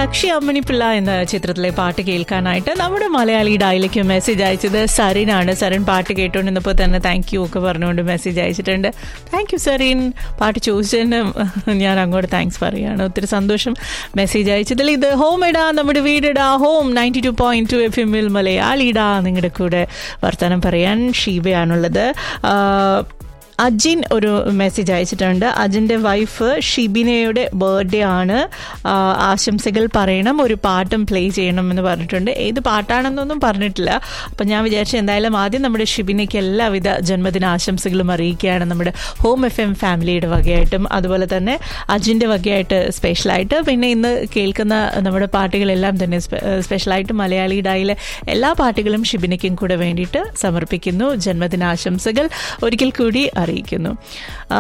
കക്ഷി അമ്മണിപ്പിള്ള എന്ന ചിത്രത്തിലെ പാട്ട് കേൾക്കാനായിട്ട് നമ്മുടെ മലയാളി ഡായിലേക്ക് മെസ്സേജ് അയച്ചത് സരിനാണ് സരിൻ പാട്ട് കേട്ടുകൊണ്ടിരുന്നപ്പോൾ തന്നെ താങ്ക് യു ഒക്കെ പറഞ്ഞുകൊണ്ട് മെസ്സേജ് അയച്ചിട്ടുണ്ട് താങ്ക് യു സരിൻ പാട്ട് ചോദിച്ചതിന് ഞാൻ അങ്ങോട്ട് താങ്ക്സ് പറയുകയാണ് ഒത്തിരി സന്തോഷം മെസ്സേജ് അയച്ചതിൽ ഇത് ഹോം ഇടാ നമ്മുടെ വീടിടാ home ninety two point two F എമ്മിൽ മലയാളിടാ നിങ്ങളുടെ കൂടെ വർത്തമാനം പറയാൻ ഷീബയാണുള്ളത് ആ, അജിൻ ഒരു മെസ്സേജ് അയച്ചിട്ടുണ്ട് അജിൻ്റെ വൈഫ് ഷിബിനയുടെ ബർത്ത്ഡേ ആണ് ആ, ആശംസകൾ പറയണം ഒരു പാട്ടും പ്ലേ ചെയ്യണം എന്ന് പറഞ്ഞിട്ടുണ്ട് ഏത് പാട്ടാണെന്നൊന്നും പറഞ്ഞിട്ടില്ല അപ്പം ഞാൻ വിചാരിച്ചു എന്തായാലും ആദ്യം നമ്മുടെ ഷിബിനയ്ക്ക് എല്ലാവിധ ജന്മദിന ആശംസകളും അറിയിക്കുകയാണ് നമ്മുടെ ഹോം എഫ് എം ഫാമിലിയുടെ വകയായിട്ടും അതുപോലെ തന്നെ അജിൻ്റെ വകയായിട്ട് സ്പെഷ്യലായിട്ട് പിന്നെ ഇന്ന് കേൾക്കുന്ന നമ്മുടെ പാട്ടുകളെല്ലാം തന്നെ സ്പെ- സ്പെഷ്യലായിട്ട് മലയാളി ഡായിലെ എല്ലാ പാട്ടുകളും ഷിബിനയ്ക്കും കൂടെ വേണ്ടിയിട്ട് സമർപ്പിക്കുന്നു ജന്മദിനാശംസകൾ ഒരിക്കൽ കൂടി അറിയിക്കുന്നു ആ,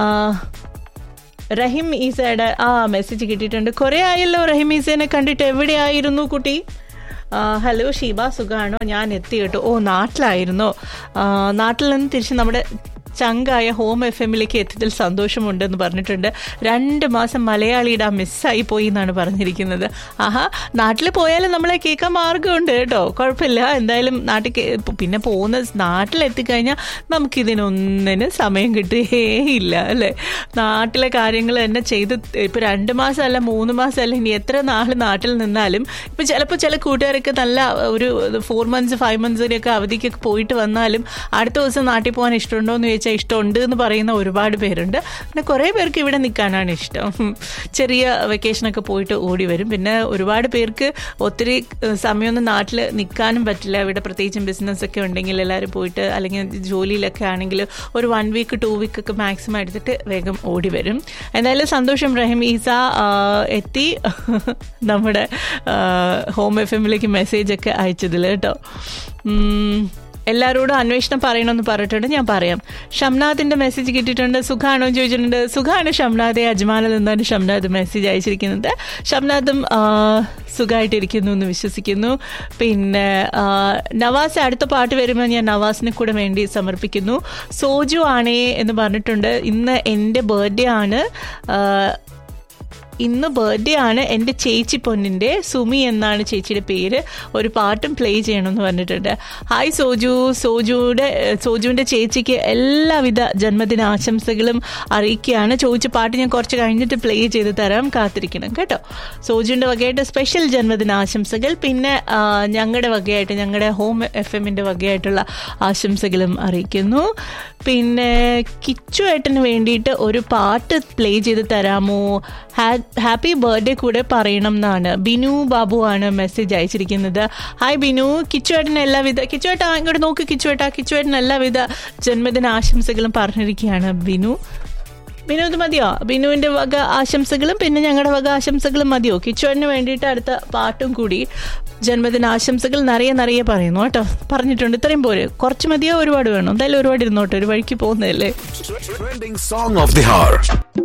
റഹിം ഈസയുടെ ആ മെസ്സേജ് കിട്ടിയിട്ടുണ്ട് കുറേ ആയല്ലോ റഹിം ഈസേനെ കണ്ടിട്ട് എവിടെയായിരുന്നു കുട്ടി ആ, ഹലോ ഷീബ സുഖാണോ ഞാൻ എത്തി കേട്ടോ ഓ നാട്ടിലായിരുന്നോ ആ, നാട്ടിൽ നിന്ന് തിരിച്ച് നമ്മുടെ ചങ്കായ ഹോം എഫ് എമ്മിലേക്ക് എത്തിയതിൽ സന്തോഷമുണ്ടെന്ന് പറഞ്ഞിട്ടുണ്ട് രണ്ട് മാസം മലയാളിയുടെ മിസ്സായി പോയി എന്നാണ് പറഞ്ഞിരിക്കുന്നത് ആഹാ നാട്ടിൽ പോയാലും നമ്മളെ കേൾക്കാൻ മാർഗമുണ്ട് കേട്ടോ കുഴപ്പമില്ല എന്തായാലും നാട്ടിൽ കേ- പിന്നെ പോകുന്ന നാട്ടിലെത്തിക്കഴിഞ്ഞാൽ നമുക്കിതിനൊന്നിനും സമയം കിട്ടുകയില്ല അല്ലേ നാട്ടിലെ കാര്യങ്ങൾ തന്നെ ചെയ്ത് ഇപ്പം രണ്ട് മാസമല്ല മൂന്ന് മാസമല്ല ഇനി എത്ര നാൾ നാട്ടിൽ നിന്നാലും ഇപ്പം ചിലപ്പോൾ ചില കൂട്ടുകാരൊക്കെ നല്ല ഒരു ഫോർ മന്ത്സ് ഫൈവ് മന്ത്സിനൊക്കെ അവധിക്കൊക്കെ പോയിട്ട് വന്നാലും അടുത്ത ദിവസം നാട്ടിൽ പോകാൻ ഇഷ്ടമുണ്ടോ എന്ന് ചോദിച്ചാൽ ഇഷ്ടമുണ്ട് എന്ന് പറയുന്ന ഒരുപാട് പേരുണ്ട് പിന്നെ കുറേ പേർക്ക് ഇവിടെ നിൽക്കാനാണ് ഇഷ്ടം ചെറിയ വെക്കേഷനൊക്കെ പോയിട്ട് ഓടി വരും പിന്നെ ഒരുപാട് പേർക്ക് ഒത്തിരി ഏഹ്, സമയമൊന്നും നാട്ടിൽ നിൽക്കാനും പറ്റില്ല ഇവിടെ പ്രത്യേകിച്ചും ബിസിനസ് ഒക്കെ ഉണ്ടെങ്കിൽ എല്ലാവരും പോയിട്ട് അല്ലെങ്കിൽ ജോലിയിലൊക്കെ ആണെങ്കിൽ ഒരു വൺ വീക്ക് ടു വീക്ക് ഒക്കെ മാക്സിമം എടുത്തിട്ട് വേഗം ഓടി വരും എന്തായാലും സന്തോഷം റഹിം ഈസ ആ, എത്തി നമ്മുടെ ഹോം എഫ് എമ്മിലേക്ക് മെസ്സേജ് ഒക്കെ അയച്ചതിൽ കേട്ടോ ഉം, എല്ലാവരോടും അന്വേഷണം പറയണമെന്ന് പറഞ്ഞിട്ടുണ്ട് ഞാൻ പറയാം ഷംനാഥിന്റെ മെസ്സേജ് കിട്ടിയിട്ടുണ്ട് സുഖാണോ എന്ന് ചോദിച്ചിട്ടുണ്ട് സുഖാണ് ഷംനാഥെ അജ്മാനിൽ നിന്നാണ് ഷംനാഥ് മെസ്സേജ് അയച്ചിരിക്കുന്നത് ഷംനാഥും ആ, സുഖമായിട്ടിരിക്കുന്നു എന്ന് വിശ്വസിക്കുന്നു പിന്നെ ആ, നവാസ് അടുത്ത പാട്ട് വരുമ്പോൾ ഞാൻ നവാസിനെ കൂടെ വേണ്ടി സമർപ്പിക്കുന്നു സോജു ആണേ എന്ന് പറഞ്ഞിട്ടുണ്ട് ഇന്ന് എൻ്റെ ബർത്ത്ഡേ ആണ് ആ, ഇന്ന് ബർത്ത്ഡേ ആണ് എൻ്റെ ചേച്ചി പൊന്നിൻ്റെ സുമി എന്നാണ് ചേച്ചിയുടെ പേര് ഒരു പാട്ടും പ്ലേ ചെയ്യണമെന്ന് പറഞ്ഞിട്ടുണ്ട് ഹായ് സോജു സോജുയുടെ സോജുവിൻ്റെ ചേച്ചിക്ക് എല്ലാവിധ ജന്മദിന ആശംസകളും അറിയിക്കുകയാണ് ചോദിച്ച പാട്ട് ഞാൻ കുറച്ച് കഴിഞ്ഞിട്ട് പ്ലേ ചെയ്ത് തരാം കാത്തിരിക്കണം കേട്ടോ സോജുവിൻ്റെ വകയായിട്ട് സ്പെഷ്യൽ ജന്മദിന ആശംസകൾ പിന്നെ ഞങ്ങളുടെ വകയായിട്ട് ഞങ്ങളുടെ ഹോം എഫ് എമ്മിൻ്റെ വകയായിട്ടുള്ള ആശംസകളും അറിയിക്കുന്നു പിന്നെ കിച്ചു ഏട്ടന് വേണ്ടിയിട്ട് ഒരു പാട്ട് പ്ലേ ചെയ്ത് തരാമോ ഹാപ്പി ബർത്ത്ഡേ കൂടെ പറയണം എന്നാണ് ബിനു ബാബു ആണ് മെസ്സേജ് അയച്ചിരിക്കുന്നത് ഹായ് ബിനു കിച്ചുവേട്ടന് എല്ലാവിധ കിച്ചുവേട്ടാ ഇങ്ങോട്ട് നോക്ക് കിച്ചുവേട്ടാ കിച്ചുവേട്ടന് എല്ലാവിധ ജന്മദിന ആശംസകളും പറഞ്ഞിരിക്കുകയാണ് ബിനു ബിനു ഇത് മതിയോ ബിനുവിന്റെ വക ആശംസകളും പിന്നെ ഞങ്ങളുടെ വക ആശംസകളും മതിയോ കിച്ചുവേട്ടന് വേണ്ടിയിട്ട് അടുത്ത പാട്ടും കൂടി ജന്മദിന ആശംസകൾ നിറയെ നിറയെ പറയുന്നു കേട്ടോ പറഞ്ഞിട്ടുണ്ട് ഇത്രയും പോരെ കുറച്ച് മതിയോ ഒരുപാട് വേണം എന്തായാലും ഒരുപാട് ഇരുന്നോട്ടെ ഒരു വഴിക്ക് പോകുന്നതല്ലേ Trending song of the hour.